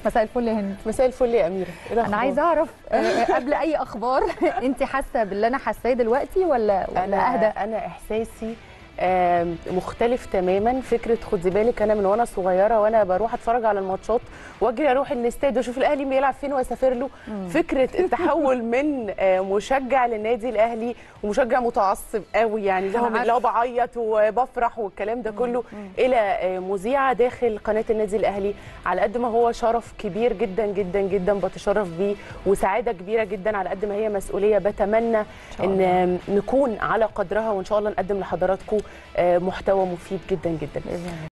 مساء الفل يا هند مساء الفل يا اميره إيه انا الأخبار؟ عايزه اعرف آه، قبل اي اخبار انت حاسه باللي انا حاساه دلوقتي ولا ولا انا اهدى انا احساسي آم، مختلف تماما فكره خدي بالك انا من وانا صغيره وانا بروح اتفرج على الماتشات واجري اروح الاستاد واشوف الاهلي بيلعب فين واسافر له فكره التحول من آه، مشجع للنادي الاهلي ومشجع متعصب قوي يعني اللي هو أنا اللي هو بعيط وبفرح والكلام ده كله الى آه، مذيعه داخل قناه النادي الاهلي على قد ما هو شرف كبير جدا جدا جدا بتشرف بيه وسعاده كبيره جدا على قد ما هي مسؤوليه بتمنى شاء ان نكون على قدرها وان شاء الله نقدم لحضراتكم آه، محتوى مفيد جدا جدا باذن الله